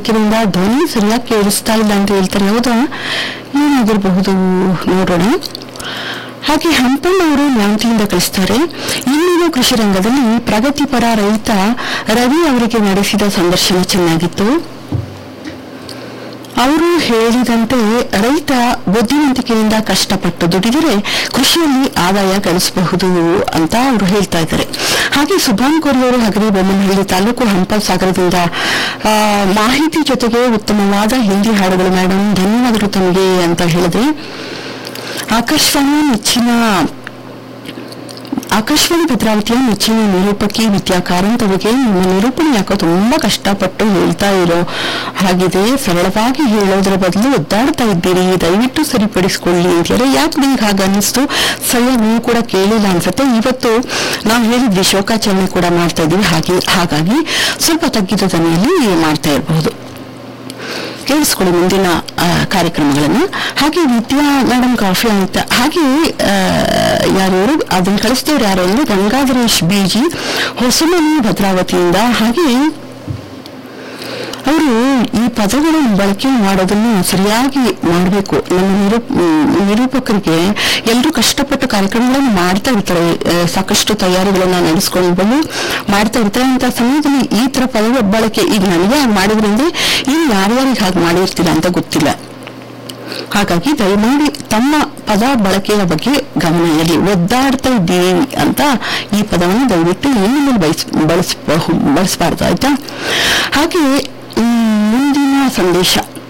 ಬೆಳಕಿನಿಂದ ಧ್ವನಿ ಸರಿಯಾಗಿ ಕೇಳಿಸ್ತಾ ಇಲ್ಲ ಅಂತ ಹೇಳ್ತಾರೆ ಹೌದಾ ಏನಾಗಿರಬಹುದು ನೋಡೋಣ ಹಾಗೆ ಹಂಪಣ್ಣವರು ನ್ಯಾಮತಿಯಿಂದ ಕಳಿಸ್ತಾರೆ ಇಂದಿನ ಕೃಷಿ ರಂಗದಲ್ಲಿ ಪ್ರಗತಿಪರ ರೈತ ರವಿ ಅವರಿಗೆ ನಡೆಸಿದ ಸಂದರ್ಶನ ಚೆನ್ನಾಗಿತ್ತು ಅವರು ಹೇಳಿದಂತೆ ರೈತ ಬುದ್ಧಿವಂತಿಕೆಯಿಂದ ಕಷ್ಟಪಟ್ಟು ದುಡಿದರೆ ಕೃಷಿಯಲ್ಲಿ ಆದಾಯ ಗಳಿಸಬಹುದು ಅಂತ ಅವರು ಹೇಳ್ತಾ ಇದ್ದಾರೆ ಹಾಗೆ ಸುಭಾನ್ ಕೋರಿಯವರು ಹಗರಿ ಬೊಮ್ಮನಹಳ್ಳಿ ತಾಲೂಕು ಹಂಪ ಸಾಗರದಿಂದ ಆ, ಮಾಹಿತಿ ಜೊತೆಗೆ ಉತ್ತಮವಾದ ಹಿಂದಿ ಹಾಡುಗಳು ಮೇಡಮ್ ಧನ್ಯವಾದಗಳು ತಮಗೆ ಅಂತ ಹೇಳಿದ್ರೆ ಆಕಾಶವಾಣಿ ನೆಚ್ಚಿನ ಆಕಾಶವಾಣಿ ಭದ್ರಾವತಿಯ ನೆಚ್ಚಿನ ನಿರೂಪಕಿ ವಿದ್ಯಾ ಕಾರಂತ್ ಅವರಿಗೆ ನಿಮ್ಮ ನಿರೂಪಣೆ ಯಾಕೋ ತುಂಬಾ ಕಷ್ಟಪಟ್ಟು ಹೇಳ್ತಾ ಇರೋ ಹಾಗಿದೆ ಸರಳವಾಗಿ ಹೇಳೋದ್ರ ಬದಲು ಒದ್ದಾಡ್ತಾ ಇದ್ದೀರಿ ದಯವಿಟ್ಟು ಸರಿಪಡಿಸಿಕೊಳ್ಳಿ ಅಂತೇಳಿ ಯಾಕೆ ನಿಮ್ಗೆ ಹಾಗೆ ಅನ್ನಿಸ್ತು ಸರಿಯಾಗಿ ನೀವು ಕೂಡ ಕೇಳಿಲ್ಲ ಅನ್ಸುತ್ತೆ ಇವತ್ತು ನಾವು ಹೇಳಿದ್ವಿ ಶೋಕಾಚರಣೆ ಕೂಡ ಮಾಡ್ತಾ ಇದೀವಿ ಹಾಗೆ ಹಾಗಾಗಿ ಸ್ವಲ್ಪ ತಗ್ಗಿದ ಧ್ವನಿಯಲ್ಲಿ ಮಾಡ್ತಾ ಇರಬಹುದು ಕೇಳಿಸ್ಕೊಳ್ಳಿ ಮುಂದಿನ ಆ, ಕಾರ್ಯಕ್ರಮಗಳನ್ನು ಹಾಗೆ ವಿದ್ಯಾ ಮೇಡಮ್ ಕಾಫಿ ಅಂತ ಹಾಗೆ ಆ, ಯಾರು ಅದನ್ನು ಕಳಿಸಿದವ್ರು ಯಾರು ಅಂದ್ರೆ ಗಂಗಾಧರೇಶ್ ಬಿಜಿ ಹೊಸಮನಿ ಭದ್ರಾವತಿಯಿಂದ ಹಾಗೆ ಅವರು ಈ ಪದಗಳನ್ನು ಬಳಕೆ ಮಾಡೋದನ್ನು ಸರಿಯಾಗಿ ಮಾಡಬೇಕು ನಮ್ಮ ನಿರೂಪ್ ಮ್, ನಿರೂಪಕರಿಗೆ ಎಲ್ಲರೂ ಕಷ್ಟಪಟ್ಟು ಕಾರ್ಯಕ್ರಮಗಳನ್ನು ಮಾಡ್ತಾ ಇರ್ತಾರೆ ಆ, ಸಾಕಷ್ಟು ತಯಾರಿಗಳನ್ನ ನಡೆಸ್ಕೊಂಡು ಬಂದು ಮಾಡ್ತಾ ಇರ್ತಾರೆ ಅಂತ ಸಮಯದಲ್ಲಿ ಈ ತರ ಪದ ಬಳಕೆ ಈಗ ನನಗೆ ಹಾಗೆ ಮಾಡಿದ್ರಿಂದ ಇನ್ನು ಯಾರ್ಯಾರಿಗೆ ಹಾಗೆ ಮಾಡಿರ್ತೀರಾ ಅಂತ ಗೊತ್ತಿಲ್ಲ ಹಾಗಾಗಿ ದಯಮಾಡಿ ತಮ್ಮ ಪದ ಬಳಕೆಯ ಬಗ್ಗೆ ಗಮನ ಇರಲಿ ಒದ್ದಾಡ್ತಾ ಇದ್ದೀವಿ ಅಂತ ಈ ಪದವನ್ನು ದಯವಿಟ್ಟು ಇನ್ನು ಬಳಸ್ ಬಳಸಬಹು ಬಳಸಬಾರ್ದು ಆಯ್ತಾ ಹಾಗೆ ಮ್, ಮುಂದಿನ ಸಂದೇಶ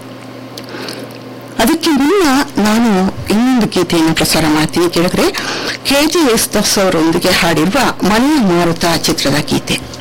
ಅದಕ್ಕೆ ಮುನ್ನ ನಾನು ಇನ್ನೊಂದು ಗೀತೆಯನ್ನು ಪ್ರಸಾರ ಮಾಡ್ತೀನಿ ಕೇಳಿದ್ರೆ ಕೆ ಜಿ ಎಸ್ ದಸ್ ಅವರೊಂದಿಗೆ ಹಾಡಿರುವ ಮನೆಯ ಮಾರುತ ಚಿತ್ರದ ಗೀತೆ